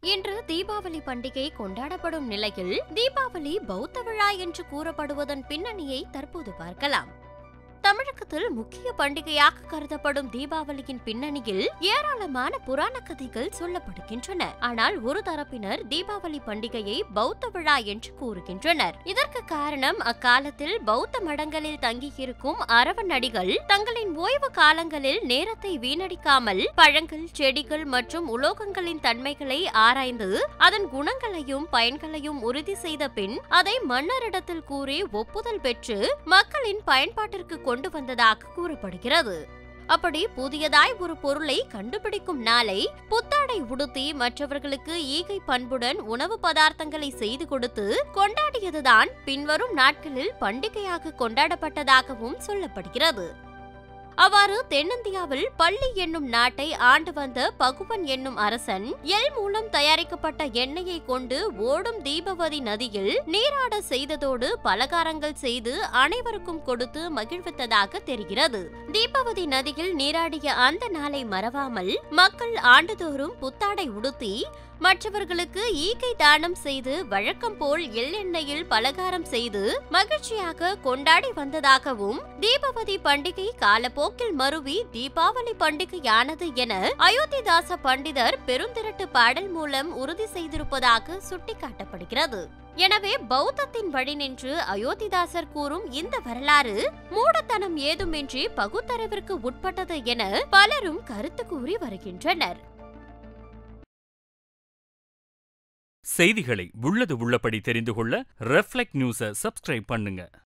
இன்று தீபாவளி பண்டிகை கொண்டாடப்படும் நிலையில் தீபாவளி பௌத்த விழா என்று கூறப்படுவதன் பின்னணியை தற்போது பார்க்கலாம் தமிழகத்தில் முக்கிய பண்டிகையாக கருதப்படும் தீபாவளியின் பின்னணியில் ஏராளமான புராண கதைகள் சொல்லப்படுகின்றன ஆனால் ஒரு தரப்பினர் தீபாவளி பண்டிகையை பௌத்த விழா என்று கூறுகின்றனர் இதற்கு காரணம் அக்காலத்தில் பௌத்த மடங்களில் தங்கியிருக்கும் அரவநடிகள் தங்களின் ஓய்வு காலங்களில் நேரத்தை வீணடிக்காமல் பழங்கள் செடிகள் மற்றும் உலோகங்களின் தன்மைகளை ஆராய்ந்து அதன் குணங்களையும் பயன்களையும் உறுதி செய்த பின் அதை மன்னரிடத்தில் கூறி ஒப்புதல் பெற்று மக்களின் பயன்பாட்டிற்கு கொண்டு வந்ததாக கூறப்படுகிறது அப்படி புதியதாய் ஒரு பொருளை கண்டுபிடிக்கும் நாளை புத்தாடை உடுத்தி மற்றவர்களுக்கு ஈகை பண்புடன் உணவு பதார்த்தங்களை செய்து கொடுத்து கொண்டாடியதுதான் பின்வரும் நாட்களில் பண்டிகையாக கொண்டாடப்பட்டதாகவும் சொல்லப்படுகிறது அவ்வாறு தென்னிந்தியாவில் பள்ளி என்னும் நாட்டை ஆண்டு வந்த பகுவன் என்னும் அரசன் எல் மூலம் தயாரிக்கப்பட்ட எண்ணெயை கொண்டு ஓடும் தீபவதி நதியில் நீராட செய்ததோடு பலகாரங்கள் செய்து அனைவருக்கும் கொடுத்து மகிழ்வித்ததாக தெரிகிறது தீபவதி நதியில் நீராடிய அந்த நாளை மறவாமல் மக்கள் ஆண்டுதோறும் புத்தாடை உடுத்தி மற்றவர்களுக்கு ஈகை தானம் செய்து வழக்கம் போல் எள்ளெண்ணெயில் பலகாரம் செய்து மகிழ்ச்சியாக கொண்டாடி வந்ததாகவும் தீபாவளி பண்டிகை காலப்போக்கில் மருவி தீபாவளி பண்டிகையானது என அயோத்திதாச பண்டிதர் பெருந்திரட்டு பாடல் மூலம் உறுதி செய்திருப்பதாக சுட்டிக்காட்டப்படுகிறது எனவே பௌத்தத்தின் வழி நின்று அயோத்திதாசர் கூறும் இந்த வரலாறு மூடத்தனம் ஏதுமின்றி பகுத்தறிவிற்கு உட்பட்டது என பலரும் கருத்து கூறி வருகின்றனர் செய்திகளை உள்ளது உள்ளபடி தெரிந்து கொள்ள ரெஃப்ளெக்ட் நியூஸை சப்ஸ்கிரைப் பண்ணுங்க